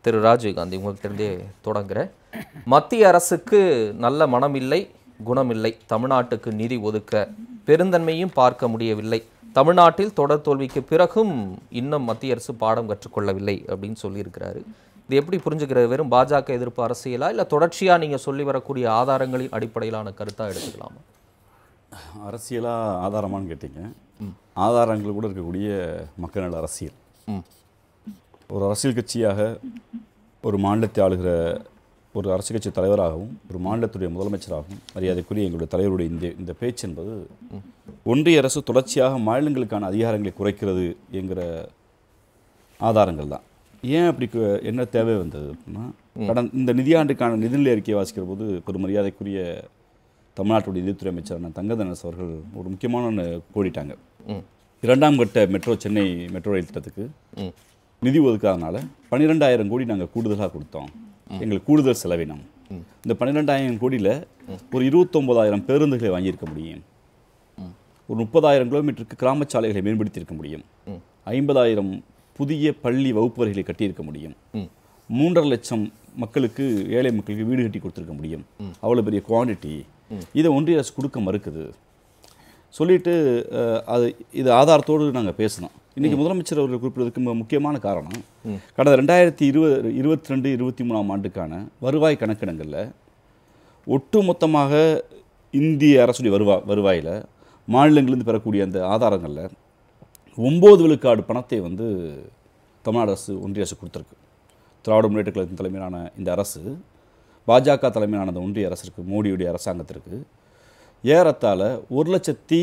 திரு ராஜீவ்காந்தி உங்கள்கிட்டருந்தே தொடங்குறேன் மத்திய அரசுக்கு நல்ல மனமில்லை குணமில்லை தமிழ்நாட்டுக்கு நிதி ஒதுக்க பெருந்தன்மையும் பார்க்க முடியவில்லை தமிழ்நாட்டில் தொடர் தோல்விக்கு பிறகும் இன்னும் மத்திய அரசு பாடம் கற்றுக்கொள்ளவில்லை அப்படின்னு சொல்லியிருக்கிறாரு இது எப்படி புரிஞ்சுக்கிறது வெறும் பாஜக எதிர்ப்பு அரசியலா இல்லை தொடர்ச்சியாக நீங்கள் சொல்லி வரக்கூடிய ஆதாரங்களின் அடிப்படையிலான கருத்தாக எடுத்துக்கலாமா அரசியலா ஆதாரமான்னு கேட்டீங்க ஆதாரங்கள் கூட இருக்கக்கூடிய மக்கள் நல அரசியல் ம் ஒரு அரசியல் கட்சியாக ஒரு மாநிலத்தை ஆளுகிற ஒரு அரசியல் கட்சி தலைவராகவும் ஒரு மாநிலத்துடைய முதலமைச்சராகவும் மரியாதைக்குரிய எங்களுடைய தலைவருடைய இந்த இந்த பேச்சு என்பது ஒன்றிய அரசு தொடர்ச்சியாக மாநிலங்களுக்கான அதிகாரங்களை குறைக்கிறது என்கிற ஆதாரங்கள் தான் ஏன் அப்படி கு- என்ன தேவை வந்தது அப்படின்னா கடந்த இந்த நிதியாண்டுக்கான நிதிநிலை அறிக்கையை வாசிக்கிற போது ஒரு மரியாதைக்குரிய தமிழ்நாட்டுடைய நிதித்துறை அமைச்சரான தங்கதனஸ் அவர்கள் ஒரு முக்கியமான ஒண்ணு கோடிட்டாங்க ம் இரண்டாம் கட்ட மெட்ரோ சென்னை மெட்ரோ ரயில் திட்டத்துக்கு ம் நிதி ஒதுக்காதனால பன்னிரெண்டாயிரம் கோடி நாங்கள் கூடுதலாக கொடுத்தோம் எங்களுக்கு கூடுதல் செலவினம் இந்த பன்னிரெண்டாயிரம் கோடியில் ஒரு இருபத்தொம்போதாயிரம் பேருந்துகளை வாங்கியிருக்க முடியும் ஒரு முப்பதாயிரம் கிலோமீட்டருக்கு கிராம சாலைகளை மேம்படுத்தியிருக்க முடியும் ஐம்பதாயிரம் புதிய பள்ளி வகுப்பறைகளை கட்டியிருக்க முடியும் ம். மூன்றரை லட்சம் மக்களுக்கு ஏழை மக்களுக்கு வீடு கட்டி கொடுத்துருக்க முடியும் அவ்வளோ பெரிய குவாண்டிட்டி இதை ஒன்றிய அரசு கொடுக்க மறுக்குது சொல்லிட்டு அஹ், அது இது ஆதாரத்தோடு நாங்கள் பேசினோம் இன்றைக்கி முதலமைச்சர் அவர்கள் குறிப்பிடுறதுக்கு மிக முக்கியமான காரணம் கடந்த ரெண்டாயிரத்தி இருபது இருபத்தி ரெண்டு இருபத்தி மூணாம் ஆண்டுக்கான வருவாய் கணக்கெடுங்களில் ஒட்டுமொத்தமாக இந்திய அரசுடைய வருவா வருவாயில் மாநிலங்களிலிருந்து பெறக்கூடிய அந்த ஆதாரங்களில் ஒம்பது விழுக்காடு பணத்தை வந்து தமிழ்நாடு அரசு ஒன்றிய அரசு கொடுத்துருக்கு திராவிட முன்னேற்ற கழகத்தின் தலைமையிலான இந்த அரசு பாஜக தலைமையிலான அந்த ஒன்றிய அரசிற்கு மோடியுடைய அரசாங்கத்திற்கு ஏறத்தாழ ஒரு லட்சத்தி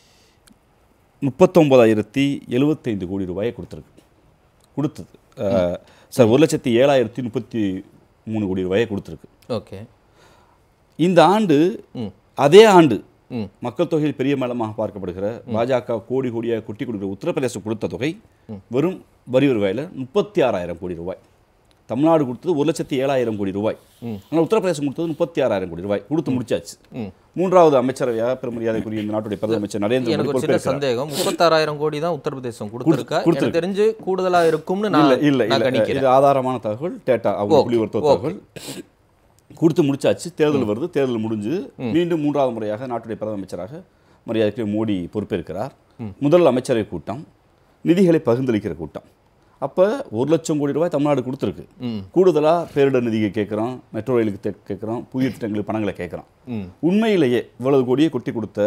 முப்பத்தொம்பதாயிரத்தி எழுபத்தைந்து கோடி ரூபாயை கொடுத்துருக்கு கொடுத்தது அஹ், சார் ஒரு லட்சத்தி ஏழாயிரத்தி முப்பத்தி மூணு கோடி ரூபாயை கொடுத்துருக்கு ஓகே இந்த ஆண்டு ம் அதே ஆண்டு ம் மக்கள் தொகையில் பெரிய மேலமாக பார்க்கப்படுகிற பாஜக கோடி கோடியாக கொட்டி கொடுக்குற உத்தரப்பிரதேசம் கொடுத்த தொகை வெறும் வரி வருவாயில் முப்பத்தி ஆறாயிரம் கோடி ரூபாய் தமிழ்நாடு கொடுத்தது ஒரு லட்சத்தி ஏழாயிரம் கோடி ரூபாய் ஆனால் உத்தரப்பிரதேசம் கொடுத்தது முப்பத்தி ஆறாயிரம் கோடி ரூபாய் கொடுத்து முடிச்சாச்சு ம். மூன்றாவது அமைச்சரவையாக பெருமரியாதைக்குரிய இந்த நாட்டுடைய பிரதம அமைச்சர் நரேந்திர எனக்கு மோடி ஒரு சின்ன பொறுப்பேற்கிறார் சந்தேகம் முப்பத்தாறாயிரம் கோடி தான் உத்தரப்பிரதேசம் கொடுத்துருக்கா எனக்கு கொடுத்திருக்கு. தெரிஞ்சு கூடுதலா இருக்கும்னு நான் இல்ல இல்ல நான் இல்ல கணிக்கிறேன் இது ஆதாரமான தகவல் டேட்டா அவங்க புள்ளி ஒருத்த தகவல் கொடுத்து முடிச்சாச்சு தேர்தல் வருது தேர்தல் முடிஞ்சு மீண்டும் மூன்றாவது முறையாக நாட்டுடைய பிரதம அமைச்சராக மரியாதைக்குரிய மோடி பொறுப்பேற்கிறார் முதல் அமைச்சரவை கூட்டம் நிதிகளை பகிர்ந்தளிக்கிற கூட்டம் அப்போ ஒரு லட்சம் கோடி ரூபாய் தமிழ்நாடு கொடுத்துருக்கு ம். கூடுதலாக பேரிடர் நிதியை கேட்குறோம் மெட்ரோ ரயிலுக்கு தே- கேட்குறோம் புதிய திட்டங்களுக்கு பணங்களை கேட்குறோம் ம் உண்மையிலேயே இவ்வளவு கோடியை கொட்டி கொடுத்த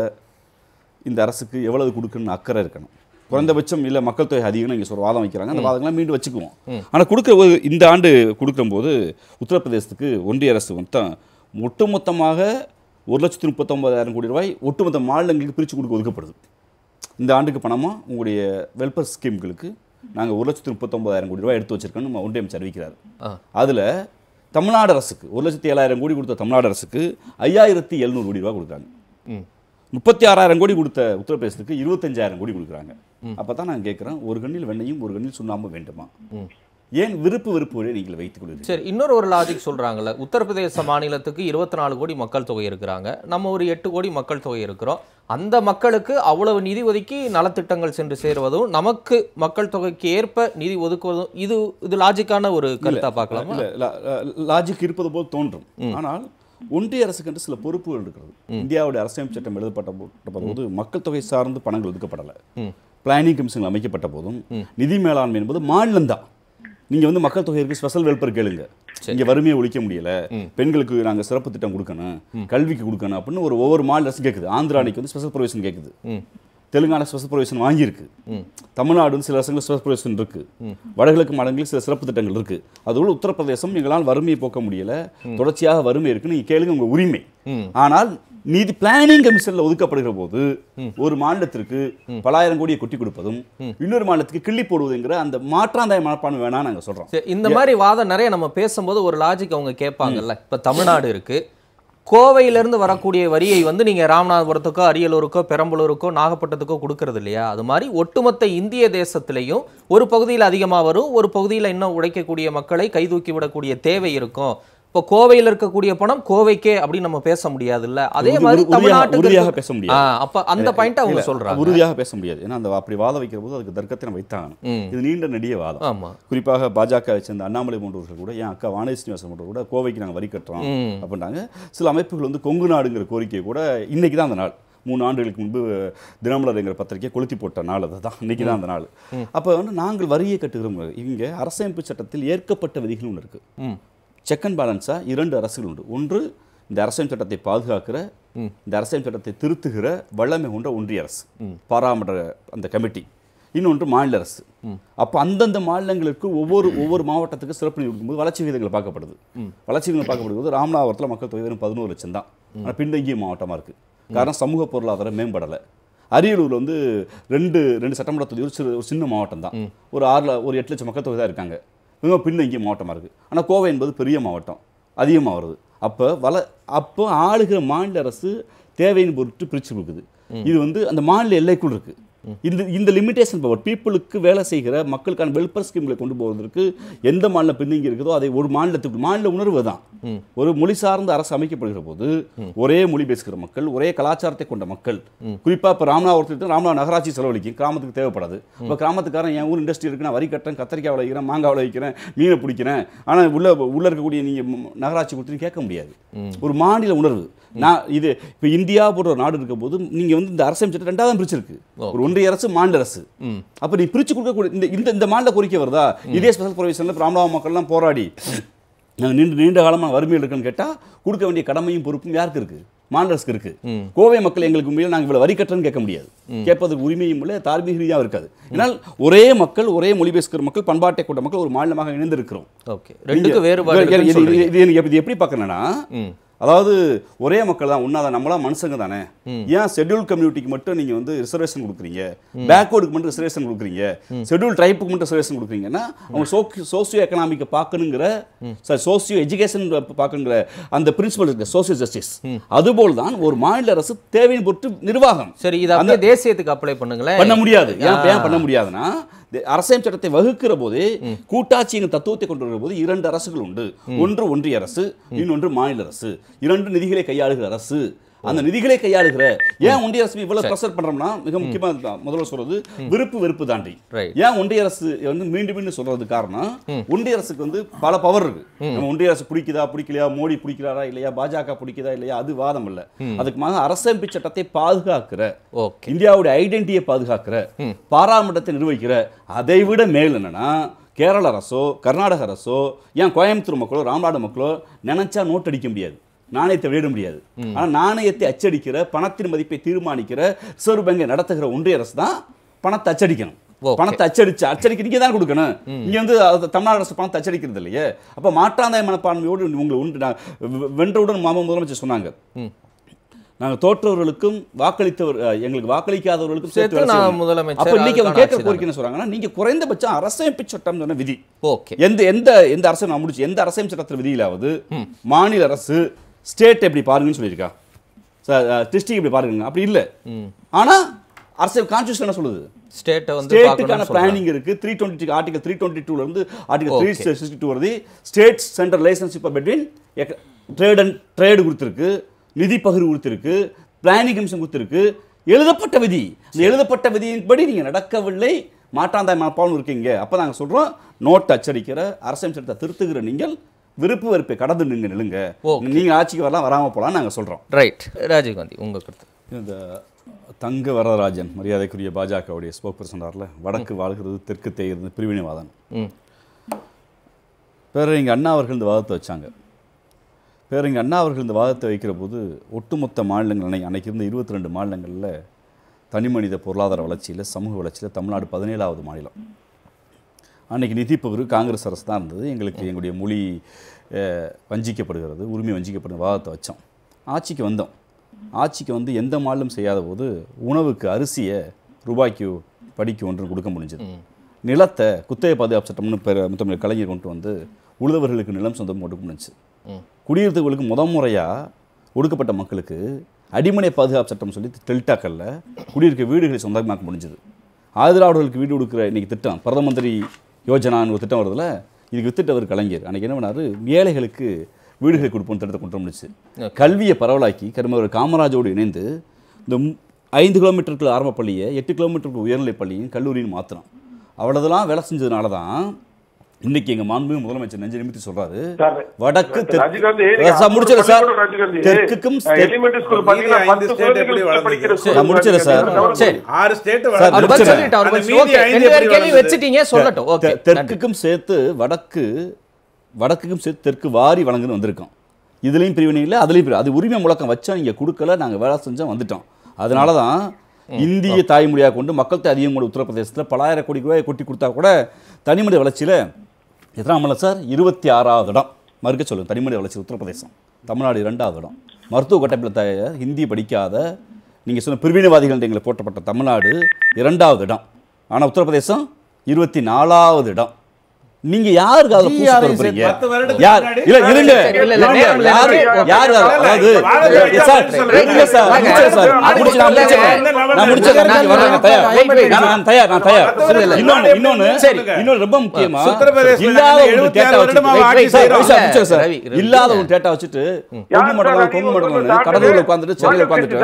இந்த அரசுக்கு எவ்வளவு கொடுக்கணும்னு அக்கறை இருக்கணும் குறைந்தபட்சம் இல்லை மக்கள் தொகை அதிகம்னு இங்கே ஒரு வாதம் வைக்கிறாங்க அந்த வாதங்கள்லாம் மீண்டும் வச்சுக்குவோம் ஆனால் கொடுக்குற போது இந்த ஆண்டு கொடுக்கும்போது உத்தரப்பிரதேசத்துக்கு ஒன்றிய அரசு மொத்தம் ஒட்டுமொத்தமாக ஒரு லட்சத்தி முப்பத்தொம்பதாயிரம் கோடி ரூபாய் ஒட்டுமொத்த மாநிலங்களுக்கு பிரித்து கொடுக்க ஒதுக்கப்படுது இந்த ஆண்டுக்கு பணமாக உங்களுடைய வெல்ஃபேர் ஸ்கீம்களுக்கு நாங்கள் ஒரு லட்சத்தி முப்பத்தொம்பதாயிரம் கோடி ரூபாய் எடுத்து வச்சிருக்கோன்னு நம்ம ஒன்றிய அமைச்சர் அறிவிக்கிறார் ஆ அதில் தமிழ்நாடு அரசுக்கு ஒரு லட்சத்தி ஏழாயிரம் கோடி கொடுத்த தமிழ்நாடு அரசுக்கு ஐயாயிரத்தி எழுநூறு கோடி ரூபாய் கொடுக்குறாங்க ம் முப்பத்தி ஆறாயிரம் கோடி கொடுத்த உத்தரப்பிரதேசத்துக்கு இருபத்தஞ்சாயிரம் கோடி கொடுக்குறாங்க அப்போ தான் நான் கேட்குறேன் ஒரு கண்ணில் வெண்ணையும் ஒரு கண்ணில் சுண்ணாம்பு வேண்டுமா ம் ஏன் விருப்பு வெறுப்புகளை நீங்கள் வைத்துக் கொள்வீர்கள் சரி இன்னொரு ஒரு லாஜிக் சொல்றாங்கல்ல உத்தரப்பிரதேச மாநிலத்துக்கு இருபத்தி நாலு கோடி மக்கள் தொகை இருக்கிறாங்க நம்ம ஒரு எட்டு கோடி மக்கள் தொகை இருக்கிறோம் அந்த மக்களுக்கு அவ்வளவு நிதி ஒதுக்கி நலத்திட்டங்கள் சென்று சேருவதும் நமக்கு மக்கள் தொகைக்கு ஏற்ப நிதி ஒதுக்குவதும் இது இது லாஜிக்கான ஒரு கருத்தா பார்க்கலாமா இல்ல லாஜிக் இருப்பது போல் தோன்றும் ஆனால் ஒன்றிய அரசுக்கு என்று சில பொறுப்புகள் இருக்கிறது இந்தியாவுடைய அரசியல் சட்டம் எழுதப்பட்ட போ- போது மக்கள் தொகை சார்ந்து பணங்கள் ஒதுக்கப்படலை ம் பிளானிங் கமிஷன் அமைக்கப்பட்ட போதும் நிதி மேலாண்மை என்பது மாநிலம்தான் நீங்க வந்து மக்கள் தொகைக்கு ஸ்பெஷல் வெல்பர் கேளுங்க இங்க வறுமையை ஒழிக்க முடியல பெண்களுக்கு நாங்க சிறப்பு திட்டம் கொடுக்கணும் கல்விக்கு கொடுக்கணும் அப்படின்னு ஒரு ஒவ்வொரு மாநில அரசு கேட்குது ஆந்திரா அன்னைக்கு வந்து ஸ்பெஷல் ப்ரொவிஷன் கேட்குது ம் தெலுங்கானா ஸ்பெஷல் ப்ரொவிஷன் வாங்கியிருக்கு ம். தமிழ்நாடு வந்து சில அரசுகள் ஸ்பெஷல் ப்ரொவிஷன் இருக்கு வடகிழக்கு மாநிலங்களில் சில சிறப்பு திட்டங்கள் இருக்கு அதுபோல உத்தரப்பிரதேசம் எங்களால் வறுமையை போக்க முடியல தொடர்ச்சியாக வறுமை இருக்கு நீங்க கேளுங்க உங்க உரிமை ம். ஆனால் நீதி பிளானிங் கமிஷன்ல ஒதுக்கப்படுகிற போது ஒரு மாநிலத்திற்கு பலாயிரம் கோடியை கொட்டி கொடுப்பதும் இன்னொரு மாநிலத்துக்கு கிள்ளி போடுவதுங்கிற அந்த மாற்றாந்தாய மனப்பான்மை வேணாம் நாங்க சொல்றோம் சரி இந்த மாதிரி வாதம் நிறைய நம்ம பேசும்போது ஒரு லாஜிக் அவங்க கேட்பாங்கல்ல இப்ப தமிழ்நாடு இருக்கு கோவையிலிருந்து வரக்கூடிய வரியை வந்து நீங்க ராமநாதபுரத்துக்கோ அரியலூருக்கோ பெரம்பலூருக்கோ நாகப்பட்டினத்துக்கோ கொடுக்கறது இல்லையா அது மாதிரி ஒட்டுமொத்த இந்திய தேசத்திலையும் ஒரு பகுதியில் அதிகமாக வரும் ஒரு பகுதியில் இன்னும் உழைக்கக்கூடிய மக்களை கைதூக்கி விடக்கூடிய தேவை இருக்கும் இப்போ கோவையில் இருக்கக்கூடிய பணம் கோவைக்கே அப்படின்னு நம்ம பேச முடியாதுல்ல அதே உறுதி- மாதிரி உறுதியாக- தமிழ்நாட்டுக்கு உறுதியாக இருக்க- பேச முடியாது. ஆ, அப்ப அந்த பாயிண்ட் அவங்க இல்ல, சொல்றாங்க உறுதியாக பேச முடியாது ஏன்னா அந்த அப்படி வாத வைக்கிற போது அதுக்கு தர்க்கத்தை நம்ம வைத்தாங்க ம். இது நீண்ட நெடிய வாதம் ஆமா குறிப்பாக பாஜக சேர்ந்த அண்ணாமலை போன்றவர்கள் கூட என் அக்கா வானதி ஸ்ரீனிவாசன் போன்றவர் கூட கோவைக்கு நாங்கள் வரி கட்டுறோம் ம். அப்படின்னாங்க சில அமைப்புகள் வந்து கொங்கு நாடுங்கிற கோரிக்கையை கூட இன்னைக்கு தான் அந்த நாள் மூணு ஆண்டுகளுக்கு முன்பு தினமலருங்கிற பத்திரிகையை கொளுத்தி போட்ட நாள் அதுதான் இன்னைக்கு தான் அந்த நாள் அப்போ வந்து நாங்கள் வரியை கட்டுகிறோம் இவங்க அரசமைப்பு சட்டத்தில் ஏற்கப்பட்ட விதிகள் ஒன்று இருக்கு ம் செக் அண்ட் பேலன்ஸாக இரண்டு அரசுகள் உண்டு ஒன்று இந்த அரசியல் சட்டத்தை பாதுகாக்கிற இந்த அரசியல் சட்டத்தை திருத்துகிற வல்லமை கொண்ட ஒன்றிய அரசு பாராமன்ற அந்த கமிட்டி இன்னொன்று மாநில அரசு அப்போ அந்தந்த மாநிலங்களுக்கு ஒவ்வொரு ஒவ்வொரு மாவட்டத்துக்கு சிறப்பு நிதி கொடுக்கும்போது வளர்ச்சி விகிதங்கள் பார்க்கப்படுது வளர்ச்சி விகிதங்கள் பார்க்கப்படும்போது ராமநாதபுரத்தில் மக்கள் தொகை வெறும் பதினோரு லட்சம் தான் ஆனால் பின்தங்கிய மாவட்டமாக இருக்குது காரணம் சமூக பொருளாதாரம் மேம்படலை அரியலூர் வந்து ரெண்டு ரெண்டு சட்டமன்ற தொகுதி ஒரு சிறு ஒரு சின்ன மாவட்டம் தான் ஒரு ஆறுல ஒரு எட்டு லட்சம் மக்கள் தொகை தான் இருக்காங்க மிக பின்தங்கிய மாவட்டமாக இருக்குது ஆனால் கோவை என்பது பெரிய மாவட்டம் அதிகமாக வருது அப்போ வள அப்போ ஆளுகிற மாநில அரசு தேவையின் பொருட்டு பிரித்து கொடுக்குது இது வந்து அந்த மாநில எல்லைக்குள் இருக்குது இந்த இந்த லிமிடேஷன் பவர் பீப்புளுக்கு வேலை செய்கிற மக்களுக்கான வெல்ஃபேர் ஸ்கீம்களை கொண்டு போவதற்கு எந்த மாநிலம் பின்தங்கி இருக்குதோ அதை ஒரு மாநிலத்துக்கு மாநில உணர்வு தான் ஒரு மொழி சார்ந்த அரசு அமைக்கப்படுகிற போது ஒரே மொழி பேசுகிற மக்கள் ஒரே கலாச்சாரத்தை கொண்ட மக்கள் குறிப்பாக இப்போ ராமநாதபுரத்துக்கு ராமநாத நகராட்சி செலவழிக்கும் கிராமத்துக்கு தேவைப்படாது இப்போ கிராமத்துக்காரன் என் ஊர் இண்டஸ்ட்ரி இருக்கு நான் வரி கட்டுறேன் கத்திரிக்காய் விளைவிக்கிறேன் மாங்காய் விளைவிக்கிறேன் மீனை பிடிக்கிறேன் ஆனால் உள்ள உள்ள இருக்கக்கூடிய நீங்கள் நகராட்சி கொடுத்துன்னு கேட்க முடியாது ஒரு மாநில உணர்வு நான் இது இப்போ இந்தியா போன்ற ஒரு நாடு இருக்கும் போது நீங்கள் வந்து இந்த அரசியல் சட்டம் ரெண்டாவது பிரிச்சிருக்கு ஒரு ஒன்றிய அரசு மாநில அரசு அப்போ நீ பிரிச்சு கொடுக்கக்கூடிய இந்த இந்த இந்த மாநில கோரிக்கை வருதா இதே ஸ்பெஷல் ப்ரொவிஷனில் ராமநாத மக்கள்லாம் போராடி நாங்கள் நீண்ட நீண்ட காலமாக வறுமையில் இருக்குன்னு கேட்டால் கொடுக்க வேண்டிய கடமையும் பொறுப்பும் யாருக்கு இருக்கு மாநில அரசுக்கு இருக்கு கோவை மக்கள் எங்களுக்கு உண்மையில் நாங்கள் இவ்வளவு வரி கட்டுறோன்னு கேட்க முடியாது கேட்பதற்கு உரிமையும் இல்லை தார்மீக ரீதியாக இருக்காது ஏன்னால் ஒரே மக்கள் ஒரே மொழி பேசுகிற மக்கள் பண்பாட்டை கொண்ட மக்கள் ஒரு மாநிலமாக இணைந்திருக்கிறோம் ஓகே ரெண்டுக்கு வேறுபாடு இது- இருக்குன்னு இது- சொல்றீங்க. இது எனக்கு இது எப்படி பார்க்கறேன்னா ம் அதாவது ஒரே மக்கள் தான் ஒன்றா நம்மளாம் மனுஷங்க தானே ஏன் ஷெட்யூல் கம்யூனிட்டிக்கு மட்டும் நீங்கள் வந்து ரிசர்வேஷன் கொடுக்குறீங்க பேக்வேர்டுக்கு மட்டும் ரிசர்வேஷன் கொடுக்குறீங்க ஷெட்யூல் ட்ரைப்புக்கு மட்டும் ரிசர்வேஷன் கொடுக்குறீங்கன்னா அவங்க சோசியோ எக்கனாமிக்கை பார்க்கணுங்கிற சார் சோசியோ எஜுகேஷன் பார்க்கணுங்கிற அந்த பிரின்சிபல் இருக்கு சோசியல் ஜஸ்டிஸ் அதுபோல் தான் ஒரு மாநில அரசு தேவையின் பொருட்டு நிர்வாகம் சரி இதை அப்படியே தேசியத்துக்கு அப்ளை பண்ணுங்களேன் பண்ண முடியாது ஏன் ஏன் பண்ண முடியாதுன்னா தி- அரசியல் சட்டத்தை வகுக்கிற போதே கூட்டாட்சியின் தத்துவத்தை கொண்டு வருகிற போது இரண்டு அரசுகள் உண்டு ஒன்று ஒன்றிய அரசு இன்னொன்று மாநில அரசு இரண்டு நிதிகளை கையாளுகிற அரசு அந்த நிதிகளை கையாளுகிற ஏன் ஒன்றிய அரசு இவ்வளவு ப்ரெஷர் பண்றோம்னா மிக முக்கியமா இதுதான். முதல்ல சொல்றது விருப்பு வெறுப்பு தாண்டி Right. ஏன் ஒன்றிய அரசு வந்து மீண்டும் மீண்டும் சொல்றது காரணம் ஒன்றிய அரசுக்கு வந்து பல பவர் இருக்கு நம்ம ஒன்றிய அரசு பிடிக்குதா பிடிக்கலையா மோடி பிடிக்கிறாரா இல்லையா பாஜக பிடிக்குதா இல்லையா அது வாதம் இல்ல அதுக்கு மாக அரசமைப்பு சட்டத்தை பாதுகாக்கிற ஓகே இந்தியாவுடைய ஐடென்டிட்டியை பாதுகாக்கிற பாராளுமன்றத்தை நிர்வகிக்கிற அதை விட மேல் என்னன்னா கேரள அரசோ கர்நாடக அரசோ ஏன் கோயம்புத்தூர் மக்களோ ராமநாடு மக்களோ நினைச்சா நோட் அடிக்க முடியாது நாணயத்தை வெளியிட முடியாது ஆனா நாணயத்தை அச்சடிக்கிற பணத்தின் மதிப்பை தீர்மானிக்கிற ரிசர்வ் பேங்கை நடத்துகிற ஒன்றிய அரசு தான் பணத்தை அச்சடிக்கணும் Okay. பணத்தை அச்சடிச்சு அச்சடிக்க நீங்க தான் கொடுக்கணும் இங்க வந்து அது தமிழ்நாடு அரசு பணத்தை அச்சடிக்கிறது இல்லையே அப்ப மாற்றாந்தாய மனப்பான்மையோடு உங்களை உண்டு நான் வெ- வென்றவுடன் மாமா முதலமைச்சர் சொன்னாங்க நாங்க தோற்றவர்களுக்கும் வாக்களித்தவர் அஹ், எங்களுக்கு வாக்களிக்காதவர்களுக்கும் சேர்த்து சேர்த்து வேலை நான் செய்யணும். முதலமைச்சர், அப்ப இன்னைக்கு அவங்க அதுக்கான கேட்கிற ஆட்சி கோரிக்கை என்ன சொல்றாங்கன்னா நீங்க குறைந்தபட்சம் அரசமைப்பு சட்டம் சொன்ன விதி ஓகே எந்த எந்த எந்த அரசு நான் முடிச்சு எந்த அரசமைப்பு சட்டத்தில் விதியிலாவது மாநில அரசு ஸ்டேட் எப்படி பாருங்கன்னு சொல்லியிருக்கா டிஸ்ட்ரிக்ட் எப்படி பாருங்க அப்படி இல்லை ஆனா அரசியல் கான்ஸ்டியூஷன் என்ன சொல்லுது ஸ்டேட்டை வந்து ஸ்டேட்டுக்கான பார்க்கணும்னு சொல்றாங்க. பிளானிங் இருக்கு three twenty article three twenty டூல இருந்து ஆர்டிகல் த்ரீ சிக்ஸ்டி டூ வருது state central relationship between trade and trade கொடுத்துருக்கு நிதி பகிர்வு கொடுத்துருக்கு பிளானிங் கமிஷன் கொடுத்துருக்கு எழுதப்பட்ட விதி இந்த எழுதப்பட்ட விதியின்படி நீங்க நடக்கவில்லை மாற்றாந்தாய் மனப்பாவும் இருக்கீங்க அப்ப நாங்க சொல்றோம் நோட் அச்சடிக்கிற அரசியல் சட்டத்தை திருத்துகிற நீங்கள் விருப்பு வெறுப்பை கடந்து நீங்க நில்லுங்க Okay. நீங்க ஆட்சிக்கு வரலாம் வராம போலாம் நாங்க சொல்றோம் ரைட் ராஜீவ்காந்தி உங்க கருத்து இந்த தங்க வரதராஜன் மரியாதைக்குரிய பாஜகவுடைய ஸ்போக் பர்சனார்ல வடக்கு வாழ்கிறது தெற்கு தேய்கிறது பிரிவினைவாதன் ம் பேரறிஞர் அண்ணா அவர்கள் இந்த வாதத்தை வச்சாங்க பேரறிஞர் அண்ணா அவர்கள் இந்த வாதத்தை வைக்கிற போது ஒட்டுமொத்த மாநிலங்கள் அன்னை அன்னைக்கு இருந்த இருபத்தி ரெண்டு மாநிலங்களில் தனிமனித பொருளாதார வளர்ச்சியில் சமூக வளர்ச்சியில் தமிழ்நாடு பதினேழாவது மாநிலம் அன்னைக்கு நிதி பகிர்வு காங்கிரஸ் அரசு தான் இருந்தது எங்களுக்கு எங்களுடைய மொழி அஹ், வஞ்சிக்கப்படுகிறது உரிமை வஞ்சிக்கப்படுகிற வாதத்தை வச்சோம் ஆட்சிக்கு வந்தோம் ஆட்சிக்கு வந்து எந்த மாநிலம் செய்யாத போது உணவுக்கு அரிசியை ரூபாய்க்கு படிக்கு ஒன்று கொடுக்க முடிஞ்சது நிலத்தை குத்தகை பாதுகாப்பு சட்டம்னு பெரு முத்தமிழ் கலைஞர் கொண்டு வந்து உழுதவர்களுக்கு நிலம் சொந்தம் கொடுக்க முடிஞ்சு ம் குடியிருப்புகளுக்கு முத முறையாக ஒடுக்கப்பட்ட மக்களுக்கு அடிமனை பாதுகாப்பு சட்டம் சொல்லி டெல்டாக்கல்ல குடியிருக்க வீடுகளை சொந்தமாக்க முடிஞ்சது ஆதரவாளர்களுக்கு வீடு கொடுக்குற இன்னைக்கு திட்டம் பிரதம மந்திரி யோஜனான்னு ஒரு திட்டம் வருதுல இதுக்கு வித்துட்டவர் கலைஞர் அன்னைக்கு என்ன பண்ணாரு ஏழைகளுக்கு வீடுகளை கொடுப்போம் திட்டத்தை கொண்டு வந்துச்சு கல்வியை பரவலாக்கி கருமவர் காமராஜோடு இணைந்து இந்த மு- ஐந்து கிலோமீட்டருக்கு ஆரம்ப பள்ளியை எட்டு கிலோமீட்டருக்கு உயர்நிலை பள்ளியும் கல்லூரியும் மாற்றினோம் அவ்வளோதெல்லாம் வேலை செஞ்சதுனால தான் இன்னைக்கு எங்க மாண்புமிகு முதலமைச்சர் நெஞ்சு நிமித்தி சொல்றாரு சார், வடக்கு ராஜீவ்காந்தி, தெற்கு சார் முடிச்சிடறேன் சார் பள்ளிக்கூடம் ராஜீவ்காந்தி, தெற்குக்கும் தெற்கு- elementary school பாத்தீங்கன்னா மீதி ஐந்து பத்து state எப்படி குழந்தைகள் வளர்ந்தது? படிக்கிற school நான் முடிச்சிடறேன் சார். ராஜீவ்காந்தி. சரி. ஆறு ஸ்டேட் சார், அவர் பதில் முடிச்சிடுறேன். சொல்லிட்டு அவர் அந்த பதில் மீதி ஓகே ஐந்து ரெண்டு பேர் எப்படி கேள்வி வளர்ந்தது? வச்சுட்டீங்க சொல்லட்டும் ஓகே தெ- தெற்குக்கும் சேர்த்து வடக்கு வடக்குக்கும் சேர்த்து தெற்கு வாரி வழங்குன்னு வந்திருக்கோம் இதுலேயும் பிரிவினை இல்லை அதுலேயும் பிரிவு அது உரிமை முழக்கம் வச்சா நீங்கள் கொடுக்கல நாங்கள் வேலை செஞ்சோம் வந்துட்டோம் அதனால தான் இந்திய தாய்மொழியாக கொண்டு மக்கள் தொகை அதிகம் கூட உத்தரப்பிரதேசத்தில் பலாயிரம் கோடி ரூபாய் கொட்டி கொடுத்தா கூட தனிமனித வளர்ச்சியில் எத்தனாம் இடம் சார் இருபத்தி ஆறாவது இடம் மறுக்க சொல்லுங்க தனிமனித வளர்ச்சி உத்தரப்பிரதேசம் தமிழ்நாடு இரண்டாவது இடம் மருத்துவ கட்டமைப்பில் த ஹிந்தி படிக்காத நீங்கள் சொன்ன பிரிவினைவாதிகள் எங்களை போட்டப்பட்ட தமிழ்நாடு இரண்டாவது இடம் ஆனால் உத்தரப்பிரதேசம் இருபத்தி நாலாவது இடம் நீங்க யாருக்கு அதுல பூசி TRS பரப்புறீங்க? பத்து வருடத்துக்கு யார் முன்னாடி இல்ல இருங்க சரி, இல்ல, இல்ல, இருங்க. நேரம் இல்ல, யாரு நேரம் இல்ல. யாரு அது? அதாவது வாழை சார் சொல்லுங்க. இல்ல சார் வாங்க. முடிச்சிடுறேன் சார் வாங்க. முடிச்சு நான் இல்ல, முடிச்சிடுறேன் இல்ல, நான் முடிச்சிடுறேன் இல்ல, நீங்க வரேன், நான் தயார் wait, wait. நான் நான் தயார் நான் தயார் இல்ல, இல்ல. இன்னொன்னு இன்னொன்னு சரி. இன்னொன்னு ரொம்ப முக்கியமா உத்தரப்பிரதேசத்துல இல்லாத ஒரு 76 டேட்டா வருடமா வச்சுட்டு ஆட்சி wait, wait, சார், செய்றோம். சார், முடிச்சிடுறேன் சார். ரவி, ரவி. இல்லாத ஒரு டேட்டா வச்சுட்டு கொங்கு மண்டலம் கொங்கு மண்டலம் கடலூர்ல உட்காந்துட்டு சென்னையில உட்காந்துட்டு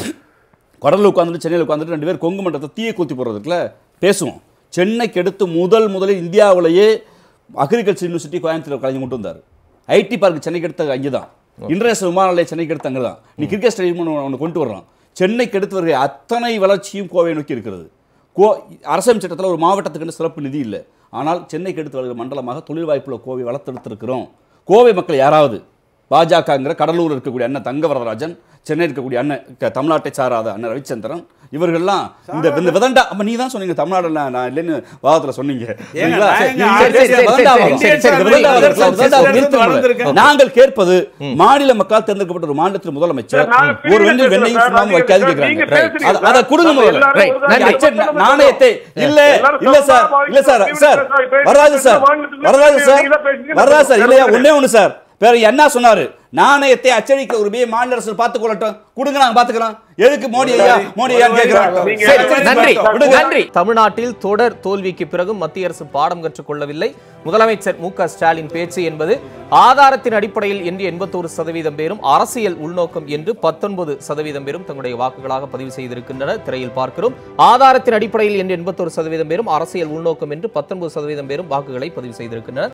கடலில் உட்காந்துட்டு சென்னையில் உட்காந்துட்டு ரெண்டு பேர் கொங்கு மண்டலத்தை தீயை கொத்தி போடுறதுக்குல பேசுவோம் சென்னைக்கு அடுத்து முதல் முதலில் இந்தியாவிலேயே அக்ரிகல்ச்சர் யூனிவர்சிட்டி கோயம்புத்தூர் கலைஞர் கொண்டு வந்தார் ஐடி பார்க் சென்னைக்கு அடுத்த அங்கே தான் இன்டர்நேஷனல் விமான நிலையம் சென்னைக்கு அடுத்து அங்கே தான் நீ கிரிக்கெட் ஸ்டேடியம் ஒன்று கொண்டு வர்றான் சென்னைக்கு அடுத்து வருகிற அத்தனை வளர்ச்சியும் கோவை நோக்கி இருக்கிறது கோ அரசமைப்பு சட்டத்தில் ஒரு மாவட்டத்துக்கு சிறப்பு நிதி இல்லை ஆனால் சென்னைக்கு அடுத்து வருகிற மண்டலமாக தொழில் வாய்ப்புள்ள கோவை வளர்த்தெடுத்திருக்கிறோம் கோவை மக்கள் யாராவது பாஜகங்கிற கடலூர் இருக்கக்கூடிய அண்ணன் தங்க வரதராஜன் சென்னை இருக்கக்கூடிய அண்ணன் க- தமிழ்நாட்டை சாராத அண்ணன் ரவிச்சந்திரன் இவர்கள்லாம் இந்த இந்த விதண்டா அப்ப நீ தான் சொன்னீங்க தமிழ்நாடுல நான் இல்லைன்னு வாதத்துல சொன்னீங்க சரிங்களா? நான் எங்க நீங்க ஆர்எஸ்எஸ் பேசிய விதண்டாவாதம். சரி, சரி, இந்த விதண்டாவாதம் இருக்குல்ல, சரி, விதண்டாவாதம் சரி, நிறுத்துங்க. வளர்ந்திருக்கேன். நாங்கள் கேட்பது மாநில மக்கள் தேர்ந்தெடுக்கப்பட்ட ஒரு மாநிலத்தின் முதலமைச்சர் சார், நான் ஒரு வெண்ணில் வெண்ணையும் சார், சுண்ணாம்பு வைக்காது நீங்க கேட்கிறாங்க பேசுறீங்க அதை- அதை கொடுங்க சார். முதல்ல எல்லாரும் Right. ஒரு நன்றி. நாளைக்கு அச்ச- பத்து நாணயத்தை இல்ல எல்லாரும் இல்ல சார் சொந்தமா இல்ல சார் வாங்கி சார் சார், இப்ப வரராஜு சார் வாங்கிட்டு வரராஜு சார் நீங்க தான் பேசுறீங்க. வரராஜு சார் இல்லையா சொல்லுங்க. ஒண்ணே ஒண்ணு சார் வேற என்ன சொன்னாரு நாணயத்தை அச்சடிக்க உரிமையை மாநில அரசு பார்த்துக் கொள்ளட்டும் கொடுங்க நாங்க பாத்துக்கலாம் எதுக்கு மோடி ஐயா மோடி ஐயான்னு கேக்குறாங்க நீங்க- சரி, சரி, நன்றி விடுங்க. நன்றி தமிழ்நாட்டில் தொடர் தோல்விக்கு பிறகும் மத்திய அரசு பாடம் கற்றுக்கொள்ளவில்லை முதலமைச்சர் மு க ஸ்டாலின் பேச்சு என்பது ஆதாரத்தின் அடிப்படையில் என்று எண்பத்தோரு சதவீதம் பேரும் அரசியல் உள்நோக்கம் என்று பத்தொன்பது சதவீதம் பேரும் தங்களுடைய வாக்குகளாக பதிவு செய்திருக்கின்றனர் திரையில் பார்க்கிறோம் ஆதாரத்தின் அடிப்படையில் என்று எண்பத்தோரு சதவீதம் பேரும் அரசியல் உள்நோக்கம் என்று பத்தொன்பது சதவீதம் பேரும் வாக்குகளை பதிவு செய்திருக்கின்றனர்